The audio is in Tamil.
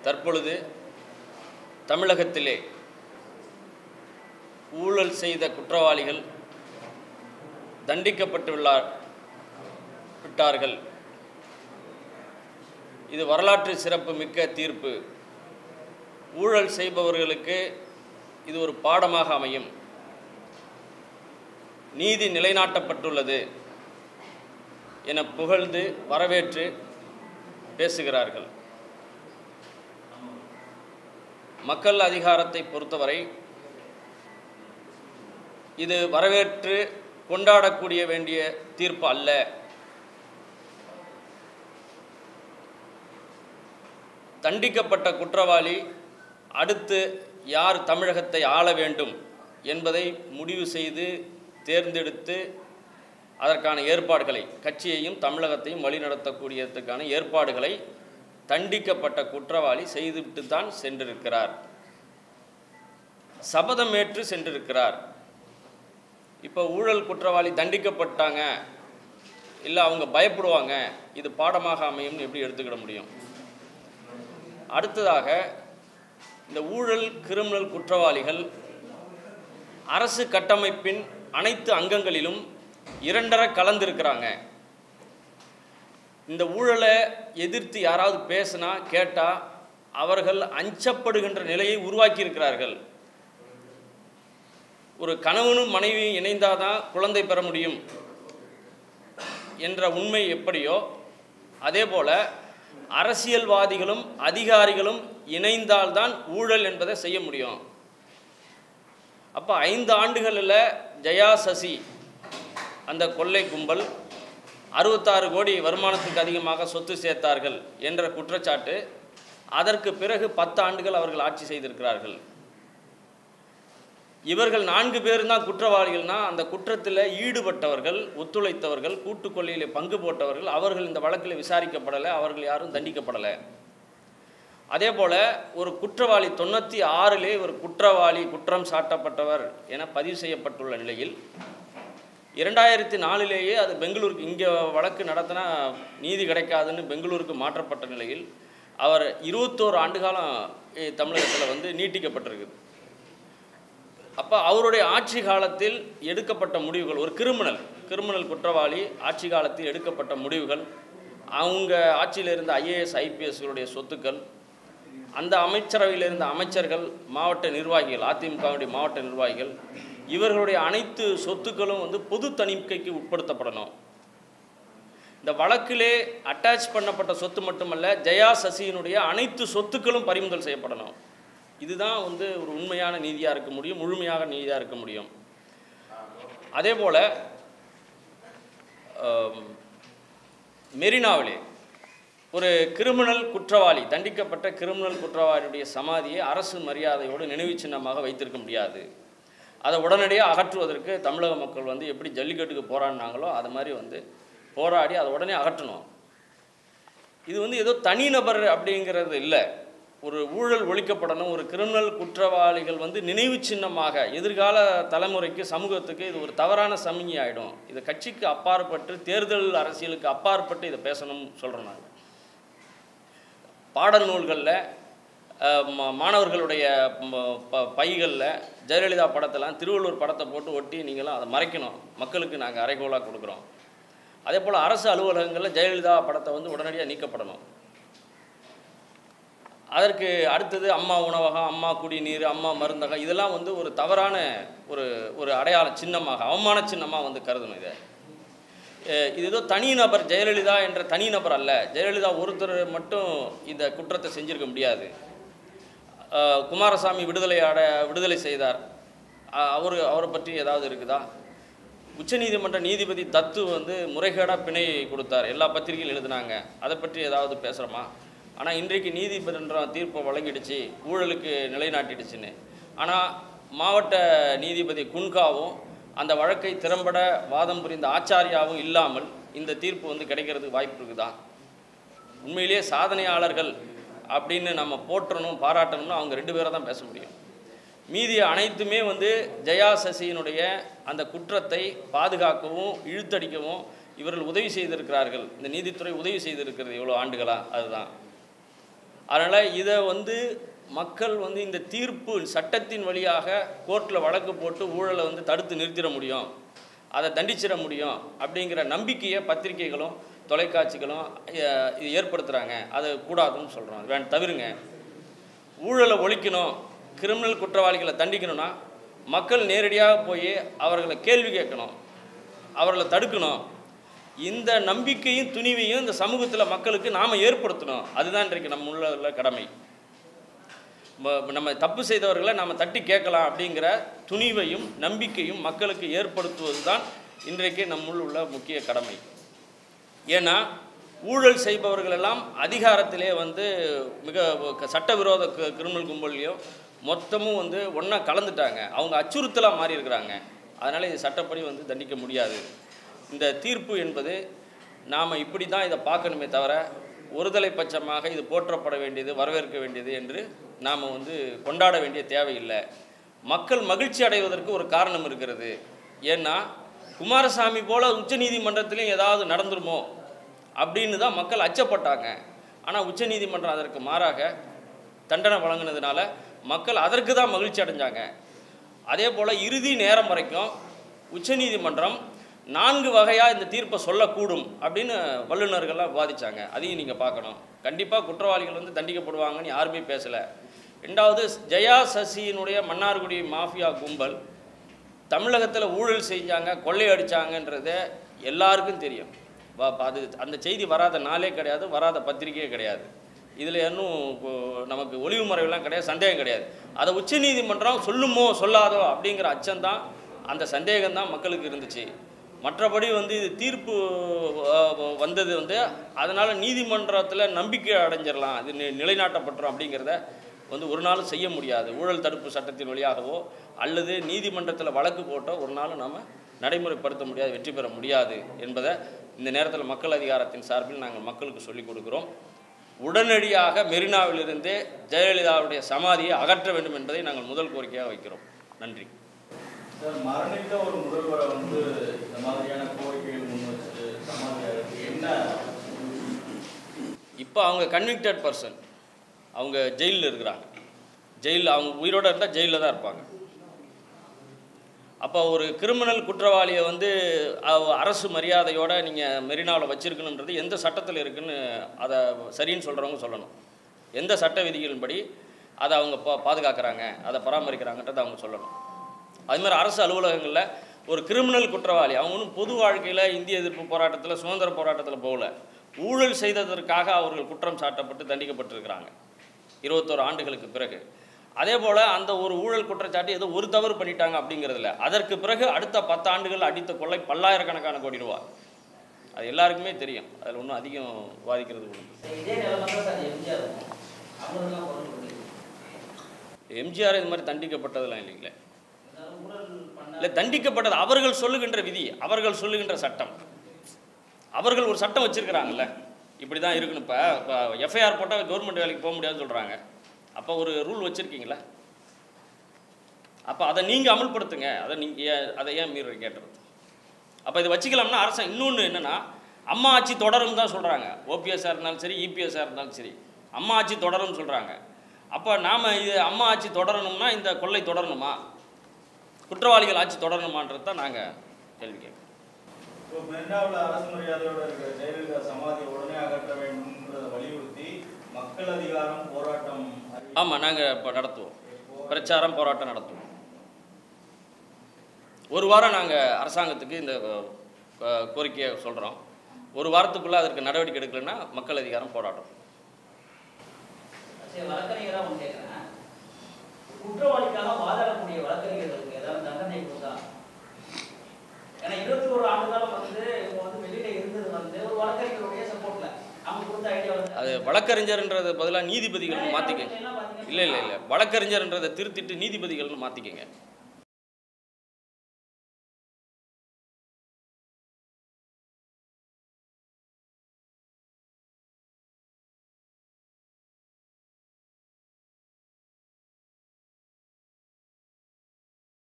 தற்பொழுது தமிழகத்திலே ஊழல் செய்த குற்றவாளிகள் தண்டிக்கப்பட்டுள்ளார் விட்டார்கள் இது வரலாற்று சிறப்பு மிக்க தீர்ப்பு ஊழல் செய்பவர்களுக்கு இது ஒரு பாடமாக அமையும் நீதி நிலைநாட்டப்பட்டுள்ளது என புகழ்ந்து வரவேற்று பேசுகிறார்கள் மக்கள் அதிகாரத்தை பொறுத்தவரை இது வரவேற்று கொண்டாடக்கூடிய வேண்டிய தீர்ப்பு அல்ல தண்டிக்கப்பட்ட குற்றவாளி அடுத்து யார் தமிழகத்தை ஆள வேண்டும் என்பதை முடிவு செய்து தேர்ந்தெடுத்து அதற்கான ஏற்பாடுகளை கட்சியையும் தமிழகத்தையும் வழிநடத்தக்கூடியதற்கான ஏற்பாடுகளை தண்டிக்கப்பட்ட குற்றவாளி செய்துவிட்டு தான் சென்றிருக்கிறார் சபதமேற்று சென்றிருக்கிறார் இப்போ ஊழல் குற்றவாளி தண்டிக்கப்பட்டாங்க இல்லை அவங்க பயப்படுவாங்க இது பாடமாக அமையும்னு எப்படி எடுத்துக்கிட முடியும் அடுத்ததாக இந்த ஊழல் கிரிமினல் குற்றவாளிகள் அரசு கட்டமைப்பின் அனைத்து அங்கங்களிலும் இரண்டரை கலந்திருக்கிறாங்க இந்த ஊழலை எதிர்த்து யாராவது பேசினா கேட்டால் அவர்கள் அஞ்சப்படுகின்ற நிலையை உருவாக்கி இருக்கிறார்கள் ஒரு கணவனும் மனைவியும் இணைந்தாதான் குழந்தை பெற முடியும் என்ற உண்மை எப்படியோ அதே போல அரசியல்வாதிகளும் அதிகாரிகளும் இணைந்தால்தான் ஊழல் என்பதை செய்ய முடியும் அப்போ ஐந்து ஆண்டுகளில் ஜெயா சசி அந்த கொள்ளை கும்பல் அறுபத்தாறு கோடி வருமானத்துக்கு அதிகமாக சொத்து சேர்த்தார்கள் என்ற குற்றச்சாட்டு அதற்கு பிறகு பத்து ஆண்டுகள் அவர்கள் ஆட்சி செய்திருக்கிறார்கள் இவர்கள் நான்கு பேர் தான் குற்றவாளிகள்னா அந்த குற்றத்தில் ஈடுபட்டவர்கள் ஒத்துழைத்தவர்கள் கூட்டு கொள்ளையில் பங்கு போட்டவர்கள் அவர்கள் இந்த வழக்கில் விசாரிக்கப்படலை அவர்கள் யாரும் தண்டிக்கப்படலை அதே போல் ஒரு குற்றவாளி தொண்ணூற்றி ஆறிலே ஒரு குற்றவாளி குற்றம் சாட்டப்பட்டவர் என பதிவு செய்யப்பட்டுள்ள நிலையில் இரண்டாயிரத்தி நாலிலேயே அது பெங்களூருக்கு இங்கே வழக்கு நடத்தினா நீதி கிடைக்காதுன்னு பெங்களூருக்கு மாற்றப்பட்ட நிலையில் அவர் இருபத்தோரு ஆண்டு காலம் இ- தமிழகத்தில் வந்து நீட்டிக்கப்பட்டிருக்குது அப்போ அவருடைய ஆட்சி காலத்தில் எடுக்கப்பட்ட முடிவுகள் ஒரு கிரிமினல் கிரிமினல் குற்றவாளி ஆட்சி காலத்தில் எடுக்கப்பட்ட முடிவுகள் அவங்க ஆட்சியில் இருந்த ஐஏஎஸ் ஐபிஎஸ்களுடைய சொத்துக்கள் அந்த அமைச்சரவையில் இருந்த அமைச்சர்கள் மாவட்ட நிர்வாகிகள் அதிமுகவுடைய மாவட்ட நிர்வாகிகள் இவர்களுடைய அனைத்து சொத்துக்களும் வந்து பொது தணிக்கைக்கு உட்படுத்தப்படணும் இந்த வழக்கிலே அட்டாச் பண்ணப்பட்ட சொத்து மட்டுமல்ல ஜெயா சசியினுடைய அனைத்து சொத்துக்களும் பறிமுதல் செய்யப்படணும் இதுதான் வந்து ஒரு உண்மையான நீதியாக இருக்க முடியும் முழுமையாக நீதியாக இருக்க முடியும் அதே போல் மெரினாவிலே ஒரு கிரிமினல் குற்றவாளி தண்டிக்கப்பட்ட கிரிமினல் குற்றவாளியுடைய சமாதியை அரசு மரியாதையோடு நினைவு சின்னமாக வைத்திருக்க முடியாது அதை உடனடியாக அகற்றுவதற்கு தமிழக மக்கள் வந்து எப்படி ஜல்லிக்கட்டுக்கு போராடினாங்களோ அது மாதிரி வந்து போராடி அதை உடனே அகற்றணும் இது வந்து ஏதோ தனிநபர் அப்படிங்கிறது இல்லை ஒரு ஊழல் ஒழிக்கப்படணும் ஒரு கிரிமினல் குற்றவாளிகள் வந்து நினைவு சின்னமாக எதிர்கால தலைமுறைக்கு சமூகத்துக்கு இது ஒரு தவறான சமிகை ஆகிடும் இது கட்சிக்கு அப்பாற்பட்டு தேர்தல் அரசியலுக்கு அப்பாற்பட்டு இதை பேசணும்னு சொல்கிறோம் நாங்கள் பாடல் நூல்களில் மாணவர்களுடைய பைகளில் ஜெயலலிதா படத்தெல்லாம் திருவள்ளூர் படத்தை போட்டு ஒட்டி நீங்களாம் அதை மறைக்கணும் மக்களுக்கு நாங்கள் அரைகோலாக கொடுக்குறோம் அதே போல் அரசு அலுவலகங்களில் ஜெயலலிதா படத்தை வந்து உடனடியாக நீக்கப்படணும் அதற்கு அடுத்தது அம்மா உணவகம் அம்மா குடிநீர் அம்மா மருந்தகம் இதெல்லாம் வந்து ஒரு தவறான ஒரு ஒரு அடையாள சின்னமாக அவமான சின்னமாக வந்து கருதணும் இதை அஹ் இது ஏதோ தனிநபர் ஜெயலலிதா என்ற தனிநபர் அல்ல ஜெயலலிதா ஒருத்தர் மட்டும் இந்த குற்றத்தை செஞ்சிருக்க முடியாது அஹ் குமாரசாமி விடுதலை அட விடுதலை செய்தார் அவர் அவரை பற்றி ஏதாவது இருக்குதா உச்சநீதிமன்ற நீதிபதி தத்து வந்து முறைகேடாக பிணை கொடுத்தார் எல்லா பத்திரிகையும் எழுதினாங்க அதை பற்றி ஏதாவது பேசுகிறோமா ஆனால் இன்றைக்கு நீதிமன்றம் தீர்ப்பை வழங்கிடுச்சு ஊழலுக்கு நிலைநாட்டிடுச்சுன்னு ஆனால் மாவட்ட நீதிபதி குன்காவும் அந்த வழக்கை திறம்பட வாதம் புரிந்த ஆச்சாரியாவும் இல்லாமல் இந்த தீர்ப்பு வந்து கிடைக்கிறதுக்கு வாய்ப்பு இருக்குதா உண்மையிலேயே சாதனையாளர்கள் அப்படின்னு நம்ம போற்றணும் பாராட்டணும்னா அவங்க ரெண்டு பேரை தான் பேச முடியும் மீதி அனைத்துமே வந்து ஜெயா சசியினுடைய அந்த குற்றத்தை பாதுகாக்கவும் இழுத்தடிக்கவும் இவர்கள் உதவி செய்திருக்கிறார்கள் இந்த நீதித்துறை உதவி செய்திருக்கிறது எவ்வளோ ஆண்டுகளா அதுதான் அதனால் இதை வந்து மக்கள் வந்து இந்த தீர்ப்பு சட்டத்தின் வழியாக கோர்ட்டில் வழக்கு போட்டு ஊழலை வந்து தடுத்து நிறுத்திட முடியும் அதை தண்டிச்சிட முடியும் அப்படிங்கிற நம்பிக்கையை பத்திரிகைகளும் தொலைக்காட்சிகளும் அஹ், இது ஏற்படுத்துகிறாங்க அது கூடாதுன்னு சொல்கிறோம் வேண் தவிருங்க ஊழலை ஒழிக்கணும் கிரிமினல் குற்றவாளிகளை தண்டிக்கணும்னா மக்கள் நேரடியாக போய் அவர்களை கேள்வி கேட்கணும் அவர்களை தடுக்கணும் இந்த நம்பிக்கையும் துணிவையும் இந்த சமூகத்தில் மக்களுக்கு நாம் ஏற்படுத்தணும் அதுதான் இன்றைக்கு நம்ம உள்ள உள்ள கடமை ம- நம்ம தப்பு செய்தவர்களை நம்ம தட்டி கேட்கலாம் அப்படிங்கிற துணிவையும் நம்பிக்கையும் மக்களுக்கு ஏற்படுத்துவது தான் இன்றைக்கு நம்முள் உள்ள முக்கிய கடமை ஏன்னா ஊழல் செய்பவர்கள் எல்லாம் அதிகாரத்திலே வந்து மிக க- சட்டவிரோத க- கிரிமினல் கும்பல்லையும் மொத்தமும் வந்து ஒன்றா கலந்துட்டாங்க அவங்க அச்சுறுத்தலாக மாறி இருக்கிறாங்க அதனால் இது சட்டப்படி வந்து தண்டிக்க முடியாது இந்த தீர்ப்பு என்பது நாம் இப்படி தான் இதை பார்க்கணுமே தவிர ஒருதலை பட்சமாக இது போற்றப்பட வேண்டியது வரவேற்க வேண்டியது என்று நாம் வந்து கொண்டாட வேண்டிய தேவையில்லை மக்கள் மகிழ்ச்சி அடைவதற்கு ஒரு காரணம் இருக்கிறது ஏன்னா குமாரசாமி போல உச்சநீதிமன்றத்திலையும் ஏதாவது நடந்துருமோ அப்படின்னு தான் மக்கள் அச்சப்பட்டாங்க ஆனால் உச்சநீதிமன்றம் அதற்கு மாறாக தண்டனை வழங்கினதுனால மக்கள் அதற்கு தான் மகிழ்ச்சி அடைஞ்சாங்க அதே போல் இறுதி நேரம் வரைக்கும் உச்சநீதிமன்றம் நான்கு வகையாக இந்த தீர்ப்பை சொல்லக்கூடும் அப்படின்னு வல்லுநர்கள்லாம் விவாதிச்சாங்க அதையும் நீங்கள் பார்க்கணும் கண்டிப்பாக குற்றவாளிகள் வந்து தண்டிக்கப்படுவாங்கன்னு யாருமே பேசலை ரெண்டாவது ஜெயா சசியினுடைய மன்னார்குடி மாஃபியா கும்பல் தமிழகத்தில் ஊழல் செஞ்சாங்க கொள்ளையடிச்சாங்கன்றது எல்லாருக்கும் தெரியும் வ- ப- அது அந்த செய்தி வராத நாளே கிடையாது வராத பத்திரிகையே கிடையாது இதில் இன்னும் இப்போ நமக்கு ஒளிவு மறைவுலாம் கிடையாது சந்தேகம் கிடையாது அதை உச்சநீதிமன்றம் சொல்லுமோ சொல்லாதோ அப்படிங்கிற அச்சம்தான் அந்த சந்தேகம்தான் மக்களுக்கு இருந்துச்சு மற்றபடி வந்து இது தீர்ப்பு அஹ், வந்தது வந்து அதனால் நீதிமன்றத்தில் நம்பிக்கை அடைஞ்சிடலாம் இது நி- நிலைநாட்டப்பட்டுரும் அப்படிங்கிறத வந்து ஒரு நாளும் செய்ய முடியாது ஊழல் தடுப்பு சட்டத்தின் வழியாகவோ அல்லது நீதிமன்றத்தில் வழக்கு போட்டோ ஒரு நாளும் நாம் நடைமுறைப்படுத்த முடியாது வெற்றி பெற முடியாது என்பதை இந்த நேரத்தில் மக்கள் அதிகாரத்தின் சார்பில் நாங்கள் மக்களுக்கு சொல்லிக் கொடுக்கிறோம் உடனடியாக மெரினாவிலிருந்து ஜெயலலிதாவுடைய சமாதியை அகற்ற வேண்டும் என்பதை நாங்கள் முதல் கோரிக்கையாக வைக்கிறோம் நன்றி சார் மரணித்த ஒரு முதல்வரை வந்து இந்த மாதிரியான கோரிக்கைகள் முன் வச்சு சமாளிக்கிறது என்ன இப்போ அவங்க கன்விக்டட் பர்சன் அவங்க ஜெயிலில் இருக்கிறாங்க ஜெயிலில் அவங்க உயிரோடு இருந்தால் ஜெயிலில் தான் இருப்பாங்க அப்போ ஒரு கிரிமினல் குற்றவாளியை வந்து அவ- அரசு மரியாதையோட நீங்கள் மெரினாவில் வச்சிருக்கணுன்றது எந்த சட்டத்தில் இருக்குன்னு அதை சரின்னு சொல்கிறவங்க சொல்லணும் எந்த சட்ட விதிகளின்படி அதை அவங்க பா பாதுகாக்கிறாங்க அதை பராமரிக்கிறாங்கன்றதை அவங்க சொல்லணும் அது மாதிரி அரசு அலுவலகங்களில் ஒரு கிரிமினல் குற்றவாளி அவங்க ஒன்றும் பொது வாழ்க்கையில் இந்திய எதிர்ப்பு போராட்டத்தில் சுதந்திர போராட்டத்தில் போகல ஊழல் செய்ததற்காக அவர்கள் குற்றம் சாட்டப்பட்டு தண்டிக்கப்பட்டிருக்கிறாங்க இருபத்தோரு ஆண்டுகளுக்கு பிறகு அதே போல் அந்த ஒரு ஊழல் குற்றச்சாட்டு ஏதோ ஒரு தவறு பண்ணிட்டாங்க அப்படிங்கிறதுல அதற்கு பிறகு அடுத்த பத்து ஆண்டுகள் அடித்த கொள்ளை பல்லாயிரக்கணக்கான கோடி ரூபா அது எல்லாருக்குமே தெரியும் அதில் ஒன்றும் அதிகம் வாதிக்கிறது ஒன்று இதே நிலைமை தான் சார் எம்ஜிஆர் இருக்கும் அவங்களுக்குலாம் குரல் கொடுக்குது எம்ஜிஆர் இது மாதிரி தண்டிக்கப்பட்டதெல்லாம் இல்லைங்களே எல்லாரும் ஊழல் பண்ண இல்லை தண்டிக்கப்பட்டது அவர்கள் சொல்லுகின்ற விதி அவர்கள் சொல்லுகின்ற சட்டம் அவர்கள் ஒரு சட்டம் வச்சிருக்கிறாங்கல்ல இப்படி தான் இருக்கணும் இப்போ இப்போ எஃப்ஐஆர் போட்டால் கவர்மெண்ட் வேலைக்கு போக முடியாதுன்னு சொல்கிறாங்க அப்போ ஒரு ரூல் வச்சுருக்கீங்களா அப்போ அதை நீங்கள் அமல்படுத்துங்க அதை நீங்கள் அதை ஏன் மீறி கேட்டுறது அப்போ இதை வச்சுக்கலாம்னா அரசன் இன்னொன்று என்னென்னா அம்மா ஆட்சி தொடரும் தான் சொல்கிறாங்க ஓபிஎஸ்ஸாக இருந்தாலும் சரி இபிஎஸ்ஸாக இருந்தாலும் சரி அம்மா ஆட்சி தொடரும்னு சொல்கிறாங்க அப்போ நாம் இது அம்மா ஆட்சி தொடரணும்னா இந்த கொள்ளை தொடரணுமா குற்றவாளிகள் ஆட்சி தொடரணுமான்றது தான் நாங்கள் கேள்வி கேட்குறோம் இப்போ மெரினாவில் அரசு மரியாதையோட இருக்கிற ஜெயலலிதா சமாதியை உடனே அகற்ற வேண்டும்ன்றதை வலியுறுத்தி மக்கள் அதிகாரம் போராட்டம் அறிவி- ஆமாம் நாங்கள் இப்போ நடத்துவோம் பிரச்சாரம் போராட்டம் நடத்துவோம் ஒரு வாரம் நாங்கள் அரசாங்கத்துக்கு இந்த அஹ், கோரிக்கையை சொல்கிறோம் ஒரு வாரத்துக்குள்ளே அதற்கு நடவடிக்கை எடுக்கலைன்னா மக்கள் அதிகாரம் போராட்டம் சரி வழக்கறிஞராக ஒன்று கேட்குறேன் குற்றவாளிக்காக வாதாடக்கூடிய வழக்கறிஞர்களுக்கு ஏதாவது தண்டனை கொடுத்தா ஏன்னா இருபத்தி ஒரு ஆண்டு காலம் வந்து இவங்க வந்து வெளியில இருந்தது வந்து ஒரு வழக்கறிஞருடைய சப்போர்ட்ல அவங்க கொடுத்த ஐடியா வந்து அது வழக்கறிஞர்ன்றது பதிலாக நீதிபதிகள்னு மாற்றிக்கங்க இல்லை இல்லை இல்லை வழக்கறிஞர்ன்றதை திருத்திட்டு நீதிபதிகள்னு மாற்றிக்கங்க